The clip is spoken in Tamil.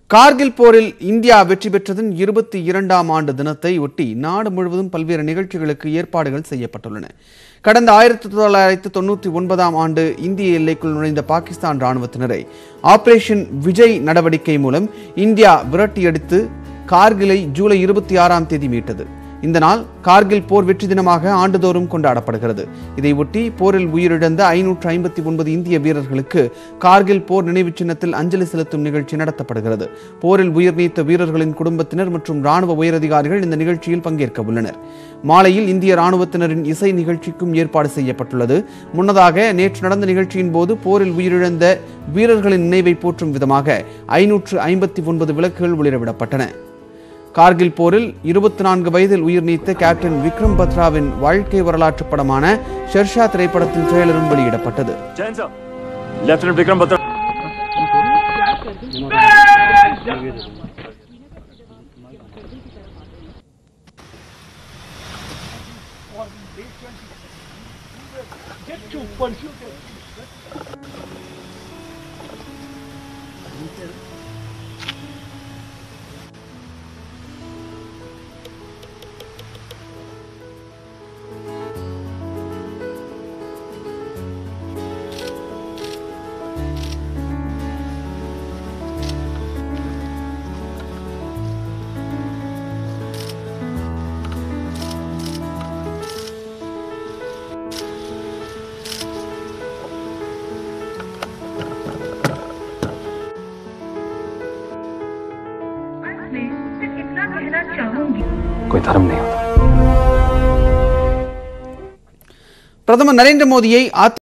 கார்கில் போரில் இந்தியா வெற்றி பெற்றதன் இருபத்தி இரண்டாம் ஆண்டு தினத்தை ஒட்டி நாடு முழுவதும் பல்வேறு நிகழ்ச்சிகளுக்கு ஏற்பாடுகள் செய்யப்பட்டுள்ளன கடந்த ஆயிரத்தி தொள்ளாயிரத்தி தொண்ணூற்றி ஒன்பதாம் ஆண்டு இந்திய எல்லைக்குள் நுழைந்த பாகிஸ்தான் ராணுவத்தினரை ஆபரேஷன் விஜய் நடவடிக்கை மூலம் இந்தியா விரட்டியடித்து கார்கிலை ஜூலை இருபத்தி ஆறாம் தேதி மீட்டது இந்த நாள் கார்கில் போர் வெற்றி தினமாக ஆண்டுதோறும் கொண்டாடப்படுகிறது இதையொட்டி போரில் உயிரிழந்த ஐநூற்று ஐம்பத்தி ஒன்பது இந்திய வீரர்களுக்கு கார்கில் போர் நினைவு சின்னத்தில் அஞ்சலி செலுத்தும் நிகழ்ச்சி நடத்தப்படுகிறது போரில் உயிர் நீத்த வீரர்களின் குடும்பத்தினர் மற்றும் ராணுவ உயரதிகாரிகள் இந்த நிகழ்ச்சியில் பங்கேற்க உள்ளனர் மாலையில் இந்திய ராணுவத்தினரின் இசை நிகழ்ச்சிக்கும் ஏற்பாடு செய்யப்பட்டுள்ளது முன்னதாக நேற்று நடந்த நிகழ்ச்சியின் போது போரில் உயிரிழந்த வீரர்களின் நினைவை போற்றும் விதமாக ஐநூற்று ஐம்பத்தி ஒன்பது விளக்குகள் ஒளிரவிடப்பட்டன கார்கில் போரில் இருபத்தி நான்கு வயதில் உயிர் நீத்த கேப்டன் விக்ரம் பத்ராவின் வாழ்க்கை வரலாற்று படமான ஷெர்ஷா திரைப்படத்தின் ட்ரெய்லரும் வெளியிடப்பட்டது जैन साहब लेफ्टिनेंट विक्रम बत्रा अंत में सिर्फ इतना कहना चाहूंगी कोई धर्म नहीं होता பிரதமர் நரேந்திர மோடியை